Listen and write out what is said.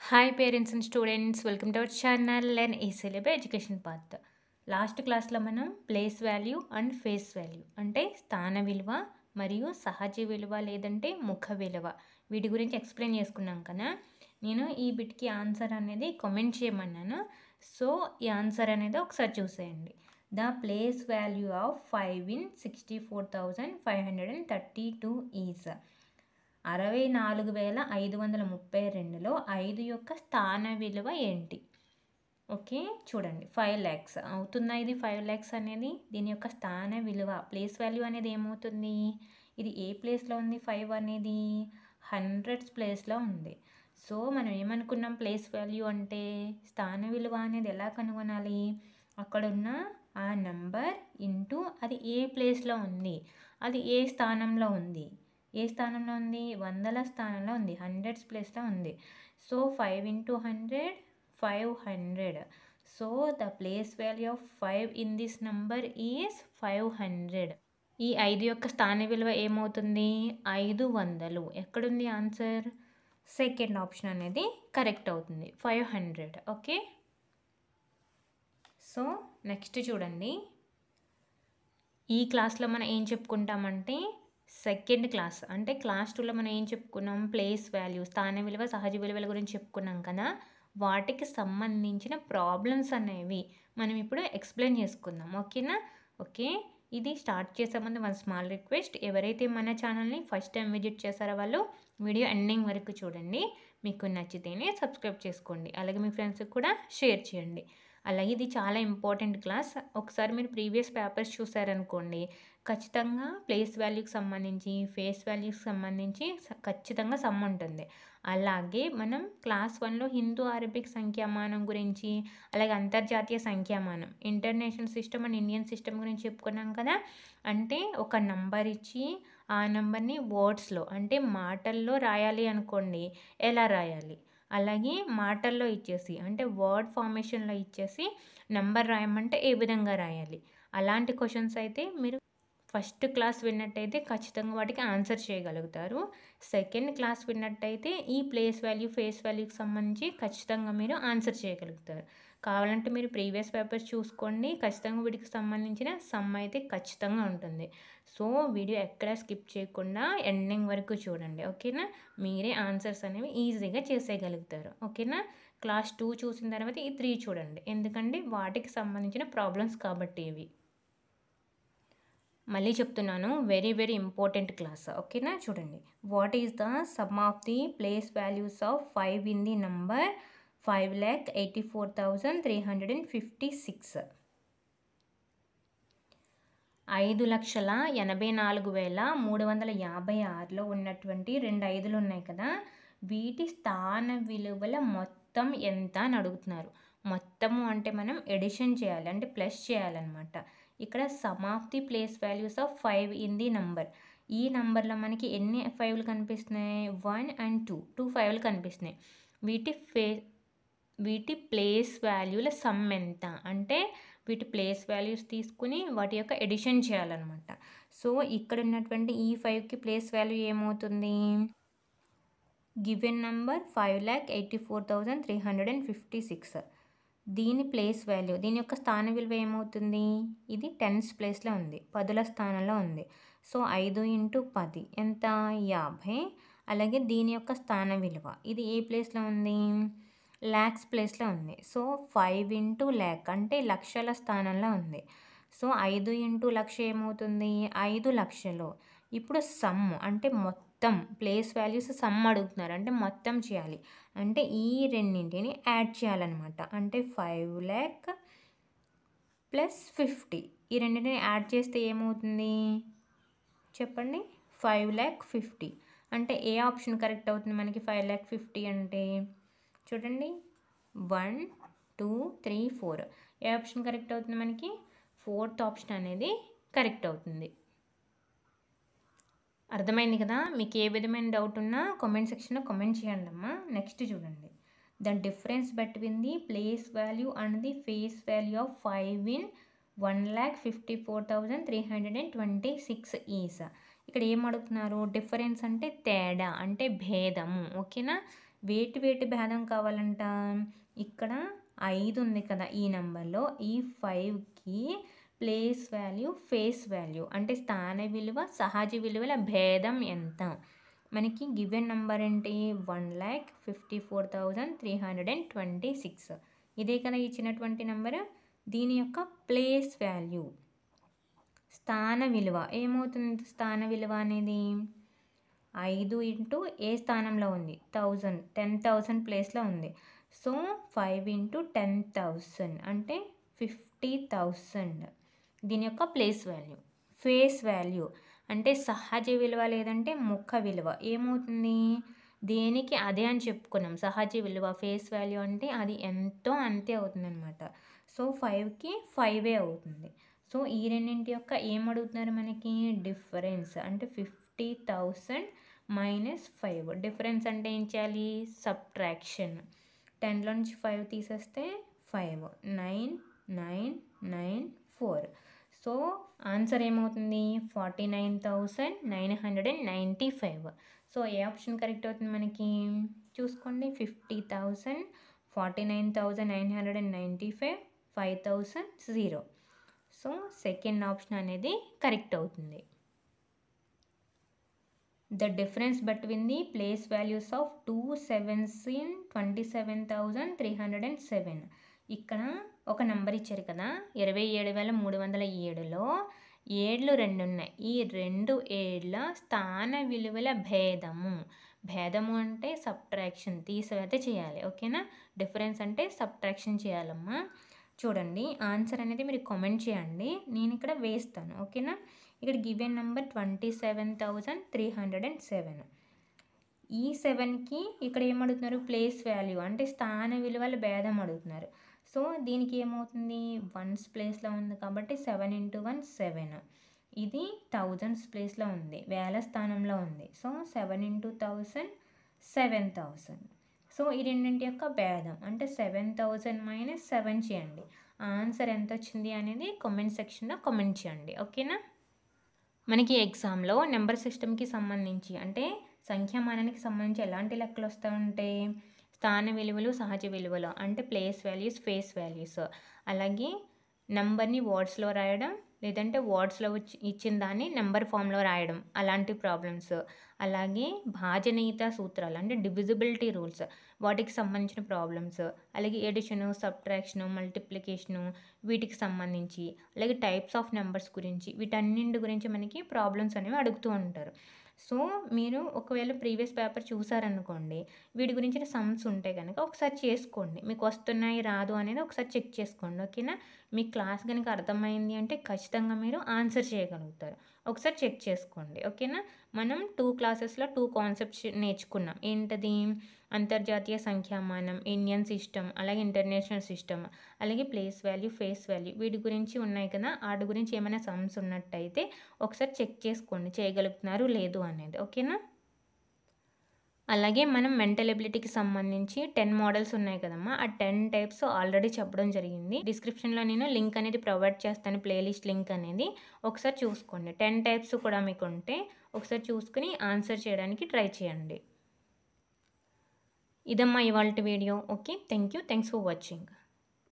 hi parents and students welcome to our channel and ఈ syllabus education path last క్లాస్లో మనం place value and face value అంటే స్థాన విలువ మరియు సహజ విలువ లేదంటే ముఖ విలువ వీటి గురించి ఎక్స్ప్లెయిన్ చేసుకున్నాం కదా నేను ఈ బిట్కి ఆన్సర్ అనేది కామెంట్ చేయమన్నాను సో ఈ ఆన్సర్ అనేది ఒకసారి చూసేయండి the place value of five in sixty four thousand five hundred and thirty two is అరవై నాలుగు వేల ఐదు వందల ముప్పై రెండులో ఐదు యొక్క స్థాన విలువ ఏంటి ఓకే చూడండి ఫైవ్ ల్యాక్స్ అవుతుందా ఇది ఫైవ్ ల్యాక్స్ అనేది దీని యొక్క స్థాన విలువ ప్లేస్ వాల్యూ అనేది ఏమవుతుంది ఇది ఏ ప్లేస్లో ఉంది ఫైవ్ అనేది హండ్రెడ్స్ ప్లేస్లో ఉంది సో మనం ఏమనుకున్నాం ప్లేస్ వాల్యూ అంటే స్థాన విలువ అనేది ఎలా కనుగొనాలి అక్కడ ఉన్న ఆ నంబర్ ఇంటూ అది ఏ ప్లేస్లో ఉంది అది ఏ స్థానంలో ఉంది ఏ స్థానంలో ఉంది వందల స్థానంలో ఉంది హండ్రెడ్స్ ప్లేస్లో ఉంది so five into hundred five hundred so the place value of five in this number is five hundred ఈ ఐదు యొక్క స్థాన విలువ ఏమవుతుంది ఐదు వందలు ఎక్కడుంది ఆన్సర్ సెకండ్ ఆప్షన్ అనేది కరెక్ట్ అవుతుంది five hundred okay so next చూడండి ఈ క్లాస్లో మనం ఏం చెప్పుకుంటామంటే సెకండ్ క్లాస్ అంటే క్లాస్ టూలో మనం ఏం చెప్పుకున్నాం ప్లేస్ వాల్యూ స్థాన విలువ సహజ విలువల గురించి చెప్పుకున్నాం కదా వాటికి సంబంధించిన ప్రాబ్లమ్స్ అనేవి మనం ఇప్పుడు ఎక్స్ప్లెయిన్ చేసుకుందాం ఓకేనా ఓకే ఇది స్టార్ట్ చేసే ముందు వన్ స్మాల్ రిక్వెస్ట్ ఎవరైతే మన ఛానల్ని ఫస్ట్ టైం విజిట్ చేశారో వాళ్ళు వీడియో ఎండింగ్ వరకు చూడండి మీకు నచ్చితేనే సబ్స్క్రైబ్ చేసుకోండి అలాగే మీ ఫ్రెండ్స్కి కూడా షేర్ చేయండి అలాగే ఇది చాలా ఇంపార్టెంట్ క్లాస్ ఒకసారి మీరు ప్రీవియస్ పేపర్స్ చూసారనుకోండి ఖచ్చితంగా ప్లేస్ వాల్యూకి సంబంధించి ఫేస్ వాల్యూకి సంబంధించి ఖచ్చితంగా సమ్ ఉంటుంది అలాగే మనం క్లాస్ వన్లో హిందూ అరబిక్ సంఖ్యామానం గురించి అలాగే అంతర్జాతీయ సంఖ్యామానం international system and Indian system గురించి చెప్పుకున్నాం కదా అంటే ఒక నంబర్ ఇచ్చి ఆ నెంబర్ని వర్డ్స్లో అంటే మాటల్లో రాయాలి అనుకోండి ఎలా రాయాలి అలాగే మాటల్లో ఇచ్చేసి అంటే వర్డ్ ఫార్మేషన్లో ఇచ్చేసి నెంబర్ రాయమంటే ఏ విధంగా రాయాలి అలాంటి క్వశ్చన్స్ అయితే మీరు ఫస్ట్ క్లాస్ విన్నట్టయితే ఖచ్చితంగా వాటికి ఆన్సర్ చేయగలుగుతారు సెకండ్ క్లాస్ విన్నట్టయితే ఈ ప్లేస్ వాల్యూ ఫేస్ వాల్యూకి సంబంధించి ఖచ్చితంగా మీరు ఆన్సర్ చేయగలుగుతారు కావాలంటే మీరు ప్రీవియస్ పేపర్స్ చూసుకోండి ఖచ్చితంగా వీటికి సంబంధించిన సమ్ అయితే ఖచ్చితంగా ఉంటుంది సో వీడియో ఎక్కడ స్కిప్ చేయకుండా ఎండింగ్ వరకు చూడండి ఓకేనా మీరే ఆన్సర్స్ అనేవి ఈజీగా చేసేయగలుగుతారు ఓకేనా క్లాస్ టూ చూసిన తర్వాత ఈ త్రీ చూడండి ఎందుకంటే వాటికి సంబంధించిన ప్రాబ్లమ్స్ కాబట్టి ఇవి మళ్ళీ చెప్తున్నాను వెరీ వెరీ ఇంపార్టెంట్ క్లాస్ ఓకేనా చూడండి what is the sum of the place values of five in the number five lakh eighty four thousand three hundred and fifty six ఐదు లక్షల ఎనభై నాలుగు వేల మూడు వందల యాభై ఆరులో ఉన్నటువంటి రెండు ఐదులు ఉన్నాయి కదా వీటి స్థాన విలువల మొత్తం ఎంత అని అడుగుతున్నారు మొత్తము అంటే మనం ఎడిషన్ చేయాలి అంటే ప్లస్ చేయాలన్నమాట ఇక్కడ sum of the place values of five in the number ఈ నంబర్లో మనకి ఎన్ని ఫైవ్లు కనిపిస్తున్నాయి వన్ అండ్ టూ టూ ఫైవ్లు కనిపిస్తున్నాయి వీటి ఫే వీటి ప్లేస్ వాల్యూల సమ్ ఎంత అంటే వీటి ప్లేస్ వాల్యూస్ తీసుకుని వాటి యొక్క ఎడిషన్ చేయాలన్నమాట సో ఇక్కడ ఉన్నటువంటి ఈ ఫైవ్కి ప్లేస్ వాల్యూ ఏమవుతుంది given number five lakh eighty four thousand three hundred and fifty six దీని ప్లేస్ వాల్యూ దీని యొక్క స్థాన విలువ ఏమవుతుంది ఇది టెన్స్ ప్లేస్లో ఉంది పదుల స్థానంలో ఉంది సో ఐదు ఇంటూ పది ఎంత యాభై అలాగే దీని యొక్క స్థాన విలువ ఇది ఏ ప్లేస్లో ఉంది ల్యాక్స్ ప్లేస్లో ఉంది సో ఫైవ్ ఇంటూ ల్యాక్ అంటే లక్షల స్థానంలో ఉంది సో ఐదు ఇంటూ లక్ష ఏమవుతుంది ఐదు లక్షలు ఇప్పుడు సమ్ అంటే మొత్తం ప్లేస్ వాల్యూస్ సమ్ అడుగుతున్నారు అంటే మొత్తం చేయాలి అంటే ఈ రెండింటిని యాడ్ చేయాలన్నమాట అంటే ఫైవ్ ల్యాక్ ప్లస్ ఫిఫ్టీ ఈ రెండింటిని యాడ్ చేస్తే ఏమవుతుంది చెప్పండి ఫైవ్ ల్యాక్ ఫిఫ్టీ అంటే ఏ ఆప్షన్ కరెక్ట్ అవుతుంది మనకి ఫైవ్ ల్యాక్ ఫిఫ్టీ అంటే చూడండి వన్ టూ త్రీ ఫోర్ ఏ ఆప్షన్ కరెక్ట్ అవుతుంది మనకి ఫోర్త్ ఆప్షన్ అనేది కరెక్ట్ అవుతుంది అర్థమైంది కదా మీకు ఏ విధమైన డౌట్ ఉన్నా కామెంట్ సెక్షన్లో కామెంట్ చేయండి అమ్మా నెక్స్ట్ చూడండి the difference between the place value and the face value of five in one lakh fifty four thousand three hundred and twenty six is ఇక్కడ ఏం అడుగుతున్నారు డిఫరెన్స్ అంటే తేడా అంటే భేదము ఓకేనా వేటి వేటి భేదం కావాలంట ఇక్కడ ఐదు ఉంది కదా ఈ నెంబర్లో ఈ ఫైవ్కి ప్లేస్ వాల్యూ ఫేస్ వాల్యూ అంటే స్థాన విలువ సహజ విలువల భేదం ఎంత మనకి గివెన్ నెంబర్ ఏంటి one lakh fifty four thousand three hundred and twenty six ఇదే కదా ఇచ్చినటువంటి నెంబర్ దీని యొక్క ప్లేస్ వాల్యూ స్థాన విలువ ఏమవుతుంది స్థాన విలువ అనేది ఐదు ఇంటూ ఏ స్థానంలో ఉంది థౌజండ్ టెన్ థౌజండ్ ప్లేస్లో ఉంది so five into ten thousand అంటే ఫిఫ్టీ థౌజండ్ దీని యొక్క ప్లేస్ వాల్యూ ఫేస్ వాల్యూ అంటే సహజ విలువ లేదంటే ముఖ విలువ ఏమవుతుంది దేనికి అదే అని చెప్పుకున్నాం సహజ విలువ ఫేస్ వాల్యూ అంటే అది ఎంతో అంతే అవుతుందన్నమాట సో ఫైవ్కి ఫైవే అవుతుంది సో ఈ రెండింటి యొక్క ఏం అడుగుతున్నారు మనకి డిఫరెన్స్ అంటే fifty thousand minus five difference అంటే ఏం చేయాలి సబ్ట్రాక్షన్ టెన్లో నుంచి ఫైవ్ తీసేస్తే five nine nine nine four so answer ఏమవుతుంది forty nine thousand nine hundred and ninety five so ఏ ఆప్షన్ కరెక్ట్ అవుతుంది మనకి చూసుకోండి fifty thousand forty nine thousand nine hundred and ninety five five thousand zero so second option అనేది correct అవుతుంది the difference between the place values of two sevens in twenty seven thousand three hundred and seven ఇక్కడ ఒక number ఇచ్చారు కదా ఇరవై ఏడు వేల మూడు వందల ఏడులో ఏడ్లు రెండు ఉన్నాయి ఈ రెండు ఏడ్ల స్థాన విలువల భేదము భేదము అంటే సబ్ట్రాక్షన్ తీసివేత చేయాలి ఓకేనా డిఫరెన్స్ అంటే సబ్ట్రాక్షన్ చేయాలమ్మా చూడండి ఆన్సర్ అనేది మీరు కామెంట్ చేయండి నేను ఇక్కడ వేస్తాను ఓకేనా ఇక్కడ given number twenty seven thousand three hundred and seven ఈ సెవెన్కి ఇక్కడ ఏమడుగుతున్నారు ప్లేస్ వాల్యూ అంటే స్థాన విలువల భేదం అడుగుతున్నారు సో దీనికి ఏమవుతుంది వన్స్ ప్లేస్లో ఉంది కాబట్టి సెవెన్ ఇంటూ వన్ సెవెన్ ఇది థౌజండ్స్ ప్లేస్లో ఉంది వేల స్థానంలో ఉంది so seven into thousand seven thousand so ఈ రెండింటి యొక్క భేదం అంటే సెవెన్ థౌజండ్ మైనస్ సెవెన్ చేయండి ఆన్సర్ ఎంత వచ్చింది అనేది కామెంట్ సెక్షన్లో కామెంట్ చేయండి ఓకేనా మనకి ఎగ్జామ్లో నెంబర్ సిస్టమ్కి సంబంధించి అంటే సంఖ్యామానానికి సంబంధించి ఎలాంటి లెక్కలు వస్తూ ఉంటాయి స్థాన విలువలు సహజ విలువలు అంటే ప్లేస్ వాల్యూస్ ఫేస్ వాల్యూస్ అలాగే నెంబర్ని వర్డ్స్లో రాయడం లేదంటే వర్డ్స్లో ఇచ్చిన దాన్ని నెంబర్ ఫామ్లో రాయడం అలాంటి ప్రాబ్లమ్స్ అలాగే భాజనీయత సూత్రాలు అంటే డివిజిబిలిటీ రూల్స్ వాటికి సంబంధించిన ప్రాబ్లమ్స్ అలాగే ఎడిషను సబ్ట్రాక్షను మల్టిప్లికేషను వీటికి సంబంధించి అలాగే టైప్స్ ఆఫ్ నెంబర్స్ గురించి వీటన్నింటి గురించి మనకి ప్రాబ్లమ్స్ అనేవి అడుగుతూ ఉంటారు సో మీరు ఒకవేళ ప్రీవియస్ పేపర్ చూసారనుకోండి వీటి గురించిన సమ్స్ ఉంటే కనుక ఒకసారి చేసుకోండి మీకు వస్తున్నాయి రాదు అనేది ఒకసారి చెక్ చేసుకోండి ఓకేనా మీ క్లాస్ కనుక అర్థమైంది అంటే ఖచ్చితంగా మీరు ఆన్సర్ చేయగలుగుతారు ఒకసారి చెక్ చేసుకోండి ఓకేనా మనం టూ క్లాసెస్లో టూ కాన్సెప్ట్స్ నేర్చుకున్నాం ఏంటది అంతర్జాతీయ సంఖ్యామానం ఇండియన్ సిస్టమ్ అలాగే ఇంటర్నేషనల్ సిస్టమ్ అలాగే ప్లేస్ వాల్యూ ఫేస్ వాల్యూ వీటి గురించి ఉన్నాయి కదా వాటి గురించి ఏమైనా సమ్స్ ఉన్నట్టయితే ఒకసారి చెక్ చేసుకోండి చేయగలుగుతున్నారు లేదు అనేది ఓకేనా అలాగే మనం మెంటల్ ఎబిలిటీకి సంబంధించి టెన్ మోడల్స్ ఉన్నాయి కదమ్మా ఆ టెన్ టైప్స్ ఆల్రెడీ చెప్పడం జరిగింది డిస్క్రిప్షన్లో నేను లింక్ అనేది ప్రొవైడ్ చేస్తాను ప్లేలిస్ట్ లింక్ అనేది ఒకసారి చూసుకోండి టెన్ టైప్స్ కూడా మీకు ఉంటే ఒకసారి చూసుకుని ఆన్సర్ చేయడానికి ట్రై చేయండి ఇదమ్మా ఇవాళ video okay thank you thanks for watching